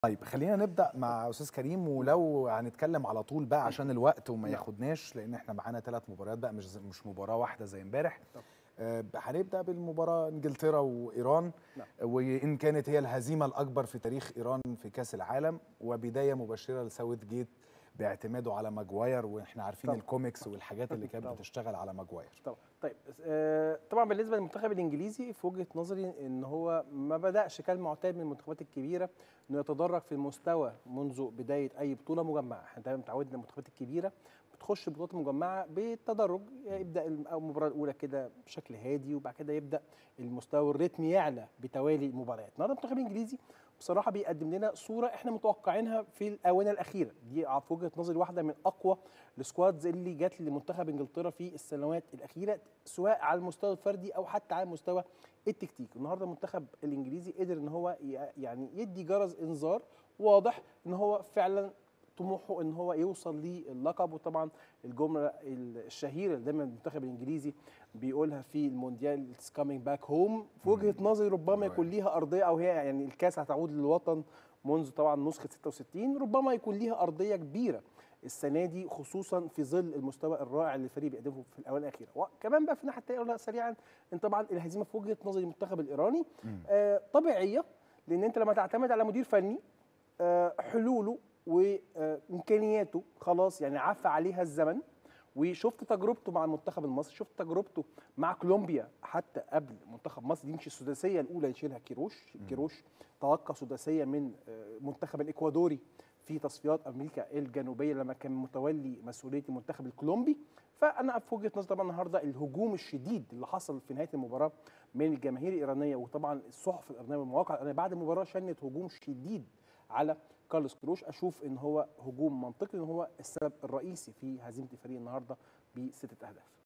طيب خلينا نبدا مع استاذ كريم ولو هنتكلم على طول بقى عشان الوقت وما ياخدناش لان احنا معانا ثلاث مباريات بقى مش مش مباراه واحده زي امبارح آه، هنبدا بالمباراه انجلترا وايران نعم. وان كانت هي الهزيمه الاكبر في تاريخ ايران في كاس العالم وبدايه مبشره لساوث جيت باعتماده على ماجواير واحنا عارفين طبعا. الكوميكس والحاجات اللي كانت طبعا. بتشتغل على ماجواير طبعا طيب آه، طبعا بالنسبه للمنتخب الانجليزي في وجهه نظري ان هو ما بداش كالمعتاد من المنتخبات الكبيره انه يتدرج في المستوى منذ بدايه اي بطوله مجمعه احنا دايما متعودين المنتخبات الكبيره بتخش بطولات مجمعه بالتدرج يبدا الم- أو المباراه الاولى كده بشكل هادي وبعد كده يبدا المستوى الريتم يعلى بتوالي المباريات النهارده المنتخب الانجليزي بصراحه بيقدم لنا صوره احنا متوقعينها في الاونه الاخيره دي في وجهه نظري واحده من اقوى السكوادز اللي جت لمنتخب انجلترا في السنوات الاخيره سواء على المستوى الفردي او حتى على المستوى التكتيكي النهارده المنتخب الانجليزي قدر ان هو ي- يعني يدي جرس انذار واضح ان هو فعلا طموحه ان هو يوصل للقب وطبعا الجمله الشهيره اللي دايما المنتخب الانجليزي بيقولها في المونديال اتس كامينج باك هوم في وجهه نظري ربما يكون ليها ارضيه او هي يعني الكاس هتعود للوطن منذ طبعا نسخه 66 ربما يكون ليها ارضيه كبيره السنه دي خصوصا في ظل المستوى الرائع اللي الفريق بيقدمه في الاوان الاخيره وكمان بقى في الناحيه الثانيه أقولها سريعا ان طبعا الهزيمه في وجهه نظري المنتخب الايراني آه طبيعيه لان انت لما تعتمد على مدير فني آه حلوله وامكانياته خلاص يعني عفى عليها الزمن وشفت تجربته مع المنتخب المصري شفت تجربته مع كولومبيا حتى قبل منتخب مصر دي مش السداسيه الاولى يشيلها كيروش كيروش تلقى سداسيه من آه، منتخب الاكوادوري في تصفيات امريكا الجنوبيه لما كان متولي مسؤوليه المنتخب الكولومبي فانا في وجهه نظري طبعا النهارده الهجوم الشديد اللي حصل في نهايه المباراه من الجماهير الايرانيه وطبعا الصحف الايرانيه والمواقع الايرانيه بعد المباراه شنت هجوم شديد على كارلوس كروش اشوف ان هو هجوم منطقي ان هو السبب الرئيسي في هزيمه الفريق النهارده بسته اهداف